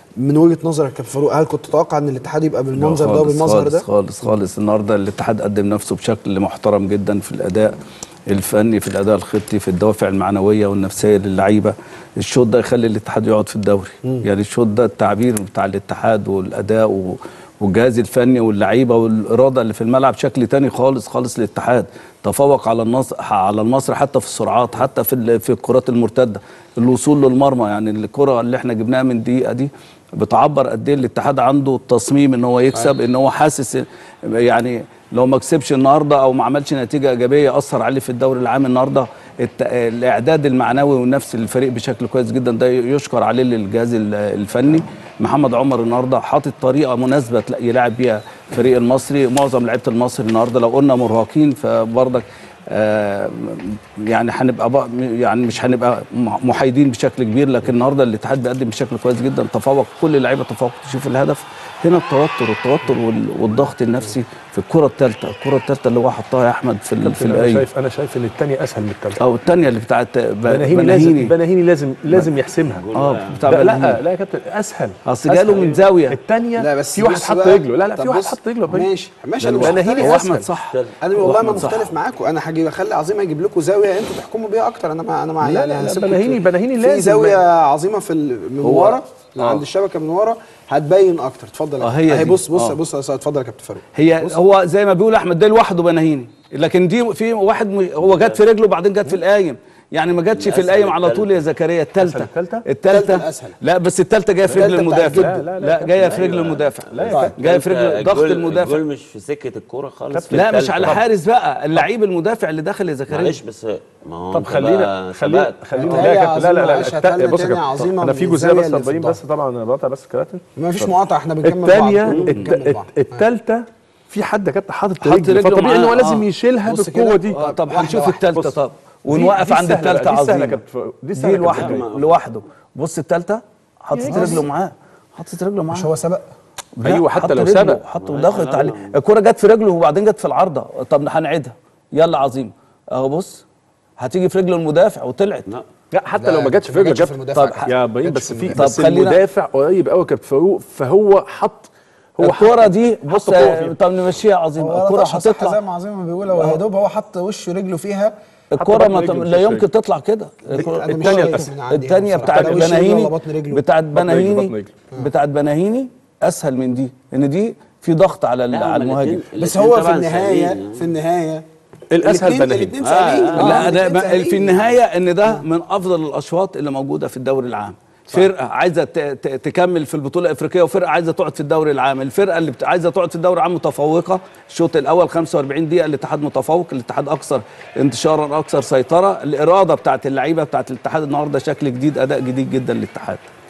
من وجهه نظرك يا كابتن فاروق هل كنت تتوقع ان الاتحاد يبقى بالمنظر ده خالص- وبالمظهر خالص ده؟ خالص خالص النهارده الاتحاد قدم نفسه بشكل محترم جدا في الاداء الفني في الاداء الخطي في الدوافع المعنويه والنفسيه للعيبه الشوط ده يخلي الاتحاد يقعد في الدوري يعني الشوط ده التعبير بتاع الاتحاد والاداء و- والجهاز الفني واللعيبه والاراده اللي في الملعب شكل تاني خالص خالص للاتحاد تفوق على النصر على المصري حتى في السرعات حتى في ال- في الكرات المرتده الوصول للمرمى يعني الكره اللي احنا جبناها من دقيقه دي بتعبر قد ايه الاتحاد عنده التصميم ان هو يكسب ان هو حاسس يعني لو ما كسبش النهارده او ما عملش نتيجه ايجابيه اثر عليه في الدوري العام النهارده الت... الاعداد المعنوي والنفسي للفريق بشكل كويس جدا ده يشكر عليه للجهاز ال- الفني محمد عمر النهارده حاطط طريقه مناسبه تلا- يلعب بيها فريق المصري معظم لعيبه المصري النهارده لو قلنا مرهقين فبرضك آه، يعني هنبقى بق- يعني مش هنبقى م- محايدين بشكل كبير لكن النهارده الاتحاد بيقدم بشكل كويس جدا تفوق كل اللعيبه تفوق تشوف الهدف هنا التوتر التوتر وال- والضغط النفسي في الكره الثالثه الكره الثالثه اللي هو حطها يا احمد في ال- في انا الايه شايف انا شايف ان الثانيه اسهل من الثالثه او الثانيه اللي بتاعت ب- بناهيني لازم بناهيني لازم لازم يحسمها اه بتاع لا بناهيني لا لا يا كابتن اسهل أصل جاله أسهل. من زاوية. الثانيه لا بس في واحد بص حط بقى- رجله لا لا طب في واحد بص، حط رجله بقى. ماشي ماشي انا ده مختلف. بناهيني هو أسهل. احمد صح انا والله ما أحمد صح. مختلف معاكم انا هجيب اخلي عظيم اجيب لكم زاويه انتوا تحكموا بيها اكتر انا ما انا مع لا، يعني لا، لا، هسيبكم بناهيني- ت- بناهيني في لازم. زاويه عظيمه في ال- من هو- ورا من آه. عند الشبكه من ورا هتبين اكتر اتفضل آه، هي اهي دي. بص بص آه. بص بص اتفضل يا كابتن فاروق هي هو زي ما بيقول احمد ده لوحده بناهيني لكن دي في واحد م- هو جت في رجله وبعدين جت في القايم يعني ما جاتش في الأسهل القايم على التالتة. طول يا زكريا الثالثه التالتة؟ التالتة الثالثه الأسهل. لا بس الثالثه جايه في رجل التالتة بتاعت المدافع جده. لا، لا، لا كابتن، جايه لا، في رجل لا. المدافع لا يا طيب. كابتن. جايه في رجل الجول- ضغط المدافع الجول مش في سكه الكوره خالص في لا مش التالتة. على حارس بقى اللعيب المدافع اللي دخل يا زكريا معلش بس ما هو طب أنت خلينا بقى خلينا سبقت. خلينا هي لا يا كابتن لا لا عظيمة، لا معلش التا- هاتها لنا بص يا تاني كابتن عظيمة انا من في جزئيه الزاوية بس اللي في طبعين الظهر. بس طبعا انا بقطع بس كابتن ما فيش مقاطعه احنا بنكمل الثانيه بعض بنكمل بعض. الثالثه في حد يا كابتن حاطط حط رجله رجله فطبيعي ان هو معاه، لازم آه. يشيلها بص بالقوه كده. دي آه، طب واحدة هنشوف واحدة. الثالثه بص. طب دي- ونوقف دي عند سهلة بقى، الثالثه دي سهلة يا عظيمه كابتن. دي دي سهلة لوحده كابتن. لوحده بص الثالثه حطت رجله معاه حطت رجله معاه مش هو سبق لا، أيوة، حتى حط لو رجله، سبق. حط وضغط عليه الكرة جت في رجله وبعدين جت في العارضة طب هنعيدها يلا عظيم اهو بص هتيجي في رجل المدافع وطلعت لا لا حتى لا، لو ما جاتش في ما رجله جاتش في كابتن المدافع طب كابتن. يا ما ابراهيم جاتش بس في في المدافع. بس طب خلينا- المدافع قريب قوي كابتن فاروق فهو حط هو الكرة حط- دي بص حط قوة فيها. طب نمشيها عظيم هو الكرة لطشها صح زي هتطلع ما عظيم ما بيقول هو يا دوب هو حط وشه رجله فيها الكرة بطن ما رجله ت- مش لا رجله. يمكن تطلع كده أنا مش التانية شايف الأسهل. من عندي الثانية بصراحة. بتاعت لا وش رجله بناهيني ولا بطن رجله بتاعت رجله، بطن بناهيني رجله. بتاعت بناهيني اسهل من دي ان دي في ضغط على ال- لا، على هما المهاجم الاتنين- بس الاتنين هو في طبعاً النهايه سهلين. في النهايه الأسهل الاتنين- بناهيني. الاتنين آه، سهلين آه. آه، لا ده الاتنين ما- سهلين. في النهايه ان ده من افضل الاشواط اللي موجوده في الدوري العام فرقه عايزه ت- ت- تكمل في البطوله الافريقيه وفرقه عايزه تقعد في الدوري العام الفرقه اللي بت- عايزه تقعد في الدوري العام متفوقه الشوط الاول 45 دقيقه الاتحاد متفوق الاتحاد اكثر انتشارا اكثر سيطره الاراده بتاعت اللعيبه بتاعت الاتحاد النهارده شكل جديد اداء جديد جدا للاتحاد